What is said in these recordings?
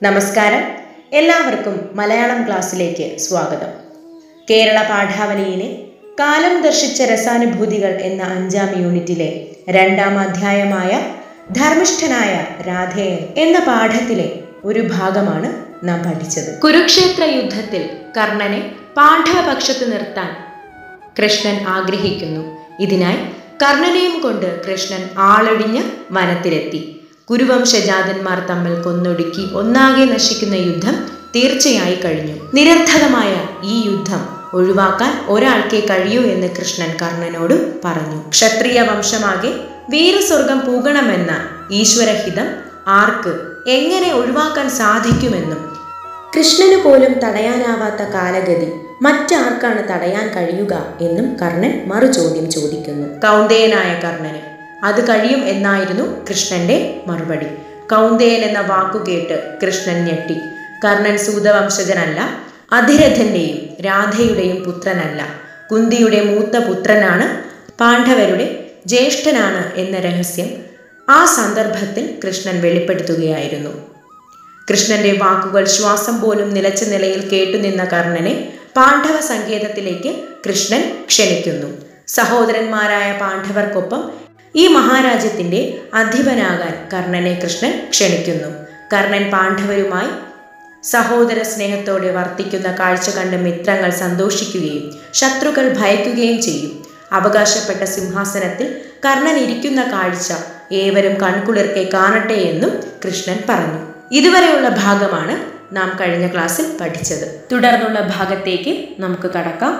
നമസ്കാരം എല്ലാവർക്കും മലയാളം ക്ലാസ്സിലേക്ക് സ്വാഗതം കേരള പാഠാവലിയിലെ കാലം ദർശിച്ച രസാനുഭൂതികൾ എന്ന അഞ്ചാം യൂണിറ്റിലെ രണ്ടാം അധ്യായമായ ധർമ്മിഷ്ഠനായ രാധേയൻ എന്ന പാഠത്തിലെ ഒരു ഭാഗമാണ് നാം പഠിച്ചത് കുരുക്ഷേത്ര യുദ്ധത്തിൽ കർണനെ പാണ്ഡവപക്ഷത്ത് നിർത്താൻ കൃഷ്ണൻ ആഗ്രഹിക്കുന്നു ഇതിനായി കർണനെയും കൊണ്ട് കൃഷ്ണൻ ആളൊഴിഞ്ഞ് വനത്തിലെത്തി കുരുവംശജാതന്മാർ തമ്മിൽ കൊന്നൊടുക്കി ഒന്നാകെ നശിക്കുന്ന യുദ്ധം തീർച്ചയായി കഴിഞ്ഞു നിരർത്ഥകമായ ഈ യുദ്ധം ഒഴിവാക്കാൻ ഒരാൾക്കേ കഴിയൂ എന്ന് കൃഷ്ണൻ കർണനോട് പറഞ്ഞു ക്ഷത്രിയ വംശമാകെ വീരസ്വർഗം പൂകണമെന്ന ഈശ്വരഹിതം ആർക്ക് എങ്ങനെ ഒഴിവാക്കാൻ സാധിക്കുമെന്നും കൃഷ്ണന് പോലും തടയാനാവാത്ത കാലഗതി മറ്റാർക്കാണ് തടയാൻ കഴിയുക എന്നും കർണൻ മറു ചോദ്യം ചോദിക്കുന്നു കൗന്ദേയനായ കർണന് അത് കഴിയും എന്നായിരുന്നു കൃഷ്ണന്റെ മറുപടി കൗന്ദേയൻ എന്ന വാക്കു കേട്ട് കൃഷ്ണൻ ഞെട്ടി കർണൻ സൂതവംശജനല്ല അധിരഥന്റെയും രാധയുടെയും പുത്രനല്ല കുന്തിയുടെ മൂത്ത പുത്രനാണ് പാണ്ഡവരുടെ ജ്യേഷ്ഠനാണ് എന്ന രഹസ്യം ആ സന്ദർഭത്തിൽ കൃഷ്ണൻ വെളിപ്പെടുത്തുകയായിരുന്നു കൃഷ്ണന്റെ വാക്കുകൾ ശ്വാസം പോലും നിലച്ച നിലയിൽ കേട്ടുനിന്ന കർണനെ പാണ്ഡവ സങ്കേതത്തിലേക്ക് കൃഷ്ണൻ ക്ഷണിക്കുന്നു സഹോദരന്മാരായ പാണ്ഡവർക്കൊപ്പം ഈ മഹാരാജ്യത്തിന്റെ അധിപനാകാൻ കർണനെ കൃഷ്ണൻ ക്ഷണിക്കുന്നു കർണൻ പാണ്ഡവരുമായി സഹോദര സ്നേഹത്തോടെ വർത്തിക്കുന്ന കാഴ്ച കണ്ട് മിത്രങ്ങൾ സന്തോഷിക്കുകയും ശത്രുക്കൾ ഭയക്കുകയും ചെയ്യും അവകാശപ്പെട്ട സിംഹാസനത്തിൽ കർണൻ ഇരിക്കുന്ന കാഴ്ച ഏവരും കൺകുളിർക്കെ കാണട്ടെ എന്നും കൃഷ്ണൻ പറഞ്ഞു ഇതുവരെയുള്ള ഭാഗമാണ് നാം കഴിഞ്ഞ ക്ലാസ്സിൽ പഠിച്ചത് തുടർന്നുള്ള ഭാഗത്തേക്ക് നമുക്ക് കടക്കാം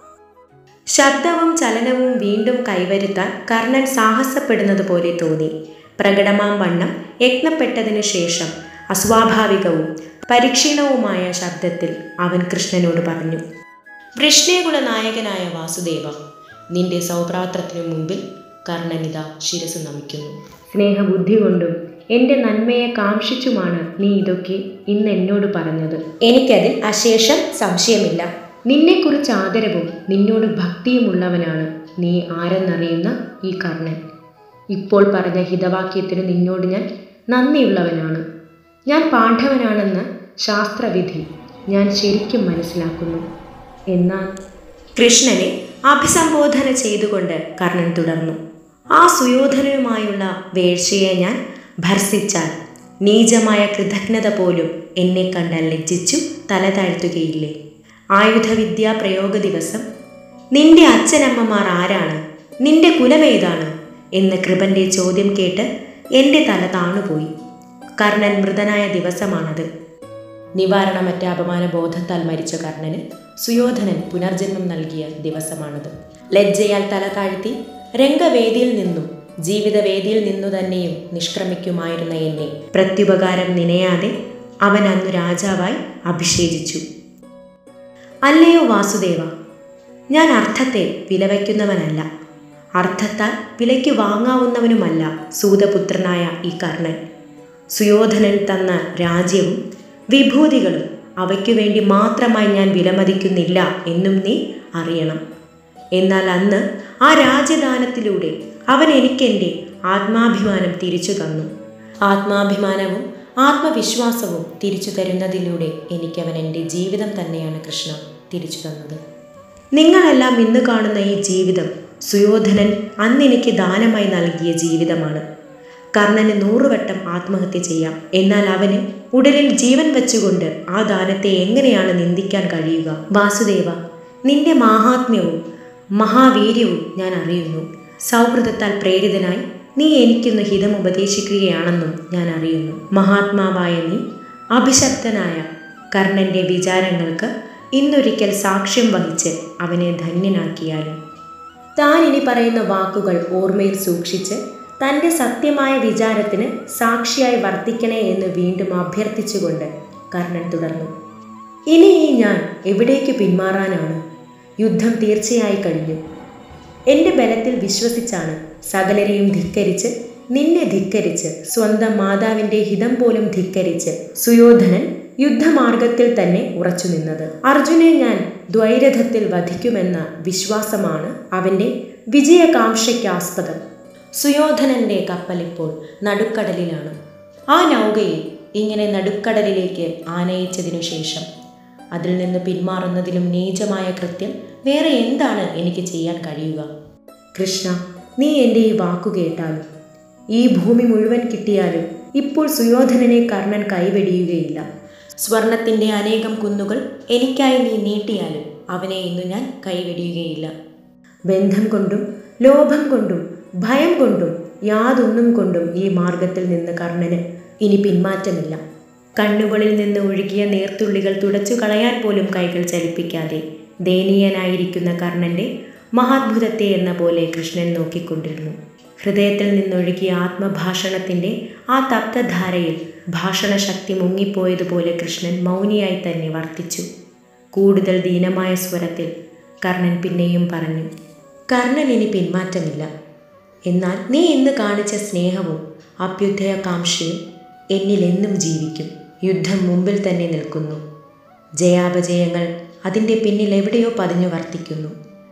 ശബ്ദവും ചലനവും വീണ്ടും കൈവരുത്താൻ കർണൻ സാഹസപ്പെടുന്നത് പോലെ തോന്നി പ്രകടമാം വണ്ണം യത്നപ്പെട്ടതിനു ശേഷം അസ്വാഭാവികവും പരിക്ഷീണവുമായ ശബ്ദത്തിൽ അവൻ കൃഷ്ണനോട് പറഞ്ഞു വൃഷ്ണേകുല നായകനായ വാസുദേവ നിന്റെ സൗഭ്രാത്രത്തിനു മുമ്പിൽ കർണനിത ശിരസ് നമിക്കുന്നു സ്നേഹബുദ്ധി കൊണ്ടും എൻ്റെ നന്മയെ കാംക്ഷിച്ചുമാണ് നീ ഇതൊക്കെ ഇന്ന് എന്നോട് പറഞ്ഞത് എനിക്കതിൽ അശേഷം സംശയമില്ല നിന്നെക്കുറിച്ച് ആദരവും നിന്നോട് ഭക്തിയുമുള്ളവനാണ് നീ ആരെന്നറിയുന്ന ഈ കർണൻ ഇപ്പോൾ പറഞ്ഞ ഹിതവാക്യത്തിന് നിന്നോട് ഞാൻ നന്ദിയുള്ളവനാണ് ഞാൻ പാണ്ഡവനാണെന്ന ശാസ്ത്രവിധി ഞാൻ ശരിക്കും മനസ്സിലാക്കുന്നു എന്നാൽ കൃഷ്ണനെ അഭിസംബോധന ചെയ്തുകൊണ്ട് കർണൻ തുടർന്നു ആ സുയോധനനുമായുള്ള വേഴ്ചയെ ഞാൻ ഭർസിച്ചാൽ നീചമായ കൃതജ്ഞത പോലും എന്നെ കണ്ടാൽ ലജ്ജിച്ചു തല താഴ്ത്തുകയില്ലേ ആയുധവിദ്യാ പ്രയോഗ ദിവസം നിന്റെ അച്ഛനമ്മമാർ ആരാണ് നിന്റെ കുലമേതാണ് എന്ന് കൃപന്റെ ചോദ്യം കേട്ട് എൻ്റെ തല താണുപോയി കർണൻ മൃതനായ ദിവസമാണത് നിവാരണമറ്റ അപമാന ബോധത്താൽ മരിച്ച കർണന് സുയോധനൻ പുനർജന്മം നൽകിയ ദിവസമാണത് ലജ്ജയാൽ തല താഴ്ത്തി രംഗവേദിയിൽ നിന്നും ജീവിതവേദിയിൽ നിന്നു തന്നെയും നിഷ്ക്രമിക്കുമായിരുന്ന എന്നെ പ്രത്യുപകാരം നിനയാതെ അവൻ അന്നു രാജാവായി അഭിഷേചിച്ചു അല്ലയോ വാസുദേവ ഞാൻ അർത്ഥത്തെ വിലവയ്ക്കുന്നവനല്ല അർത്ഥത്താൽ വിലയ്ക്ക് വാങ്ങാവുന്നവനുമല്ല സൂതപുത്രനായ ഈ കർണൻ സുയോധനൻ തന്ന രാജ്യവും വിഭൂതികളും അവയ്ക്കു വേണ്ടി മാത്രമായി ഞാൻ വിലമതിക്കുന്നില്ല എന്നും നീ അറിയണം എന്നാൽ അന്ന് ആ രാജ്യദാനത്തിലൂടെ അവൻ എനിക്കെൻ്റെ ആത്മാഭിമാനം തിരിച്ചു തന്നു ആത്മാഭിമാനവും ആത്മവിശ്വാസവും തിരിച്ചു തരുന്നതിലൂടെ എനിക്കവൻ എൻ്റെ ജീവിതം തന്നെയാണ് കൃഷ്ണ തിരിച്ചു തന്നത് നിങ്ങളെല്ലാം ഇന്ന് കാണുന്ന ഈ ജീവിതം സുയോധനൻ അന്ന് എനിക്ക് ദാനമായി നൽകിയ ജീവിതമാണ് കർണന് നൂറുവട്ടം ആത്മഹത്യ ചെയ്യാം എന്നാൽ അവന് ഉടലിൽ ജീവൻ വെച്ചുകൊണ്ട് ആ ദാനത്തെ എങ്ങനെയാണ് നിന്ദിക്കാൻ കഴിയുക വാസുദേവ നിന്റെ മാഹാത്മ്യവും മഹാവീര്യവും ഞാൻ അറിയുന്നു സൗഹൃദത്താൽ പ്രേരിതനായി നീ എനിക്കൊന്ന് ഹിതം ഉപദേശിക്കുകയാണെന്നും ഞാൻ അറിയുന്നു മഹാത്മാവായ നീ അഭിശക്തനായ കർണന്റെ വിചാരങ്ങൾക്ക് ഇന്നൊരിക്കൽ സാക്ഷ്യം വഹിച്ച് അവനെ ധന്യനാക്കിയാലും താൻ ഇനി പറയുന്ന വാക്കുകൾ ഓർമ്മയിൽ സൂക്ഷിച്ച് തൻ്റെ സത്യമായ വിചാരത്തിന് സാക്ഷിയായി വർത്തിക്കണേ എന്ന് വീണ്ടും അഭ്യർത്ഥിച്ചുകൊണ്ട് കർണൻ തുടർന്നു ഇനി ഈ ഞാൻ എവിടേക്ക് പിന്മാറാനാണ് യുദ്ധം തീർച്ചയായി കഴിഞ്ഞു എൻ്റെ ബലത്തിൽ വിശ്വസിച്ചാണ് സകലരെയും ധിക്കരിച്ച് നിന്നെ ധിക്കരിച്ച് സ്വന്തം മാതാവിൻ്റെ ഹിതം പോലും ധിക്കരിച്ച് സുയോധനൻ യുദ്ധമാർഗത്തിൽ തന്നെ ഉറച്ചു നിന്നത് അർജുനെ ഞാൻ ദ്വൈരഥത്തിൽ വധിക്കുമെന്ന വിശ്വാസമാണ് അവൻ്റെ വിജയകാംക്ഷയ്ക്കാസ്പദം സുയോധനന്റെ കപ്പൽ ഇപ്പോൾ നടുക്കടലിലാണ് ആ നൗകയിൽ ഇങ്ങനെ നടുക്കടലിലേക്ക് ആനയിച്ചതിനു ശേഷം അതിൽ നിന്ന് പിന്മാറുന്നതിലും നീചമായ കൃത്യം വേറെ എന്താണ് എനിക്ക് ചെയ്യാൻ കഴിയുക കൃഷ്ണ നീ എൻ്റെ ഈ വാക്കു കേട്ടാലും ഈ ഭൂമി മുഴുവൻ കിട്ടിയാലും ഇപ്പോൾ സുയോധനനെ കർണൻ കൈവെടിയുകയില്ല സ്വർണത്തിൻ്റെ അനേകം കുന്നുകൾ എനിക്കായി നീ നീട്ടിയാലും അവനെ ഇന്നു ഞാൻ കൈവെടിയുകയില്ല ബന്ധം കൊണ്ടും ലോഭം കൊണ്ടും ഭയം കൊണ്ടും യാതൊന്നും കൊണ്ടും ഈ മാർഗത്തിൽ നിന്ന് കർണന് ഇനി പിന്മാറ്റമില്ല കണ്ണുകളിൽ നിന്ന് ഒഴുകിയ നീർത്തുള്ളികൾ തുടച്ചു കളയാൻ പോലും കൈകൾ ചലിപ്പിക്കാതെ ദയനീയനായിരിക്കുന്ന കർണന്റെ മഹാത്ഭുതത്തെ എന്ന പോലെ കൃഷ്ണൻ നോക്കിക്കൊണ്ടിരുന്നു ഹൃദയത്തിൽ നിന്നൊഴുകിയ ആത്മഭാഷണത്തിൻ്റെ ആ തപ്തധാരയിൽ ഭാഷണശക്തി മുങ്ങിപ്പോയതുപോലെ കൃഷ്ണൻ മൗനിയായി തന്നെ വർത്തിച്ചു കൂടുതൽ ദീനമായ സ്വരത്തിൽ കർണൻ പിന്നെയും പറഞ്ഞു കർണൻ ഇനി പിന്മാറ്റമില്ല എന്നാൽ നീ ഇന്ന് കാണിച്ച സ്നേഹവും അഭ്യുദയകാംക്ഷയും എന്നിലെന്നും ജീവിക്കും യുദ്ധം മുമ്പിൽ തന്നെ നിൽക്കുന്നു ജയാപജയങ്ങൾ അതിൻ്റെ പിന്നിൽ എവിടെയോ പതിഞ്ഞു വർത്തിക്കുന്നു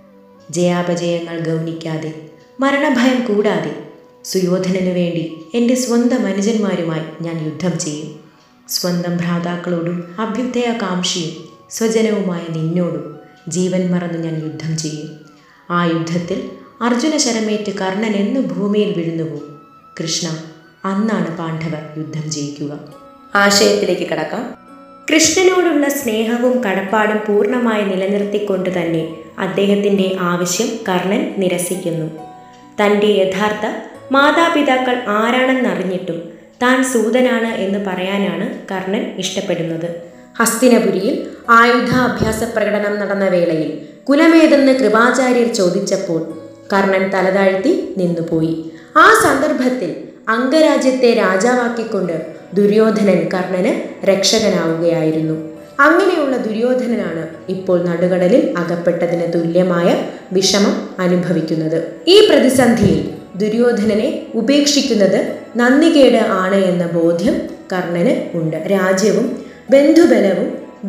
ജയാപജയങ്ങൾ ഗൗനിക്കാതെ മരണഭയം കൂടാതെ സുയോധനനു വേണ്ടി എൻ്റെ സ്വന്തം അനുജന്മാരുമായി ഞാൻ യുദ്ധം ചെയ്യും സ്വന്തം ഭ്രാതാക്കളോടും അഭ്യുദയകാംക്ഷിയും സ്വജനവുമായ നിന്നോടും ജീവൻ മറന്നു ഞാൻ യുദ്ധം ചെയ്യും ആ യുദ്ധത്തിൽ അർജുന ശരമേറ്റ് കർണൻ എന്ന് ഭൂമിയിൽ വീഴുന്നുപോകും കൃഷ്ണ അന്നാണ് പാണ്ഡവർ യുദ്ധം ജയിക്കുക ആശയത്തിലേക്ക് കടക്കാം കൃഷ്ണനോടുള്ള സ്നേഹവും കടപ്പാടും പൂർണ്ണമായി നിലനിർത്തിക്കൊണ്ട് തന്നെ അദ്ദേഹത്തിൻ്റെ ആവശ്യം കർണൻ നിരസിക്കുന്നു തൻ്റെ യഥാർത്ഥ മാതാപിതാക്കൾ ആരാണെന്നറിഞ്ഞിട്ടും താൻ സൂതനാണ് എന്ന് പറയാനാണ് കർണൻ ഇഷ്ടപ്പെടുന്നത് ഹസ്തിനപുരിയിൽ ആയുധാഭ്യാസ പ്രകടനം നടന്ന വേളയിൽ കുലമേതെന്ന് കൃപാചാര്യർ ചോദിച്ചപ്പോൾ കർണൻ തലതാഴ്ത്തി നിന്നുപോയി ആ സന്ദർഭത്തിൽ അംഗരാജ്യത്തെ രാജാവാക്കിക്കൊണ്ട് ദുര്യോധനൻ കർണന് രക്ഷകനാവുകയായിരുന്നു അങ്ങനെയുള്ള ദുര്യോധനനാണ് ഇപ്പോൾ നടുകടലിൽ അകപ്പെട്ടതിന് തുല്യമായ വിഷമം അനുഭവിക്കുന്നത് ഈ പ്രതിസന്ധിയിൽ ദുര്യോധനനെ ഉപേക്ഷിക്കുന്നത് നന്ദികേട് ആണ് എന്ന ബോധ്യം കർണന് ഉണ്ട് രാജ്യവും ബന്ധുബലവും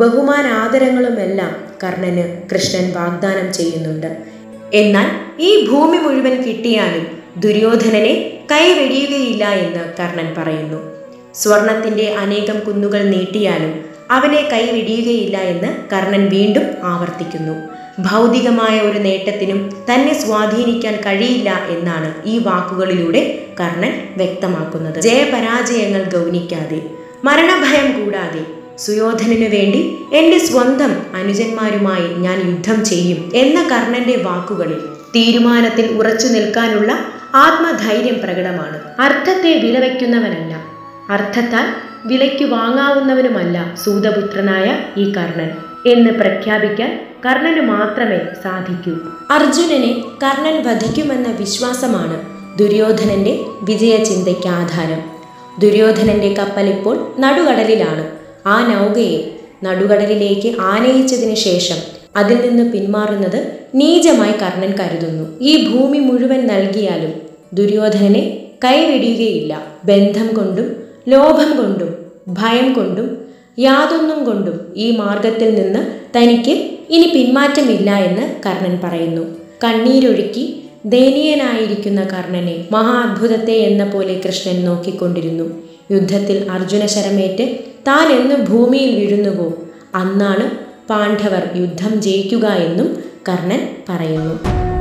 ബഹുമാനാദരങ്ങളുമെല്ലാം കർണന് കൃഷ്ണൻ വാഗ്ദാനം ചെയ്യുന്നുണ്ട് എന്നാൽ ഈ ഭൂമി മുഴുവൻ കിട്ടിയാലും ദുര്യോധനനെ കൈവെടിയുകയില്ല എന്ന് കർണൻ പറയുന്നു സ്വർണത്തിന്റെ അനേകം കുന്നുകൾ നീട്ടിയാലും അവനെ കൈവെടിയുകയില്ല എന്ന് കർണൻ വീണ്ടും ആവർത്തിക്കുന്നു ഭൗതികമായ ഒരു നേട്ടത്തിനും തന്നെ സ്വാധീനിക്കാൻ കഴിയില്ല എന്നാണ് ഈ വാക്കുകളിലൂടെ കർണൻ വ്യക്തമാക്കുന്നത് ജയപരാജയങ്ങൾ ഗൗനിക്കാതെ മരണഭയം കൂടാതെ സുയോധനു വേണ്ടി എൻ്റെ സ്വന്തം അനുജന്മാരുമായി ഞാൻ യുദ്ധം ചെയ്യും എന്ന കർണന്റെ വാക്കുകളിൽ തീരുമാനത്തിൽ ഉറച്ചു നിൽക്കാനുള്ള ആത്മധൈര്യം പ്രകടമാണ് അർത്ഥത്തെ വിലവയ്ക്കുന്നവനല്ല അർത്ഥത്താൽ വിലയ്ക്ക് വാങ്ങാവുന്നവനുമല്ല സൂതപുത്രനായ ഈ കർണൻ എന്ന് പ്രഖ്യാപിക്കാൻ കർണന് മാത്രമേ സാധിക്കൂ അർജുനനെ കർണൻ വധിക്കുമെന്ന വിശ്വാസമാണ് ദുര്യോധനന്റെ വിജയചിന്തയ്ക്ക് ആധാരം ദുര്യോധനന്റെ കപ്പൽ ഇപ്പോൾ നടുകടലിലാണ് ആ നൗകയെ നടുകടലിലേക്ക് ആനയിച്ചതിന് ശേഷം അതിൽ നിന്ന് പിന്മാറുന്നത് നീചമായി കർണൻ കരുതുന്നു ഈ ഭൂമി മുഴുവൻ നൽകിയാലും ദുര്യോധനനെ കൈവെടിയുകയില്ല ബന്ധം കൊണ്ടും ലോഭം കൊണ്ടും ഭയം കൊണ്ടും യാതൊന്നും കൊണ്ടും ഈ മാർഗത്തിൽ നിന്ന് തനിക്ക് ഇനി പിന്മാറ്റമില്ല എന്ന് കർണൻ പറയുന്നു കണ്ണീരൊഴുക്കി ദയനീയനായിരിക്കുന്ന കർണനെ മഹാ അത്ഭുതത്തെ എന്ന പോലെ കൃഷ്ണൻ നോക്കിക്കൊണ്ടിരുന്നു യുദ്ധത്തിൽ അർജുന ശരമേറ്റ് താൻ എന്ന് ഭൂമിയിൽ വീഴുന്നുവോ അന്നാണ് പാണ്ഡവർ യുദ്ധം ജയിക്കുക എന്നും കർണൻ പറയുന്നു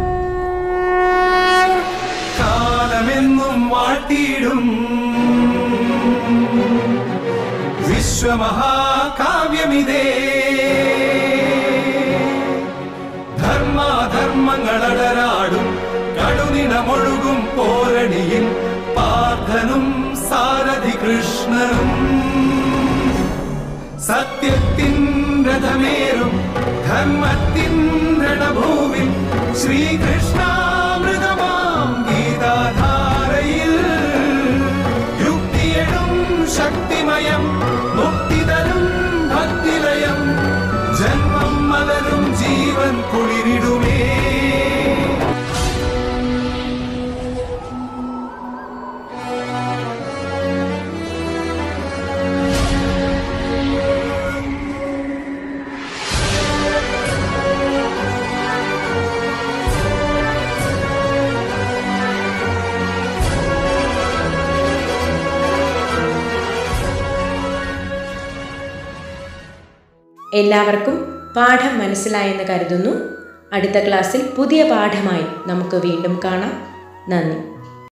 കാലമെന്നും വാഴ്ത്തിയിടും വിശ്വമഹാകാവ്യമിതേ ധർമാധർമ്മങ്ങളടരാടും കടുനിടമൊഴുകും പോരണിയിൽ പാർത്ഥനും സാരഥി കൃഷ്ണനും സത്യത്തിൻ രഥമേറും ധർമ്മത്തിൻ രണഭൂവിൽ ശ്രീകൃഷ്ണാമൃതമാം ഗീതാധാരയിൽ യുക്തിയെഴും ശക്തിമയം മുക്തിതരും ഭക്തിലയം ജന്മം മലരും ജീവൻ കുളിരിടുമേ എല്ലാവർക്കും പാഠം മനസ്സിലായെന്ന് കരുതുന്നു അടുത്ത ക്ലാസ്സിൽ പുതിയ പാഠമായി നമുക്ക് വീണ്ടും കാണാം നന്ദി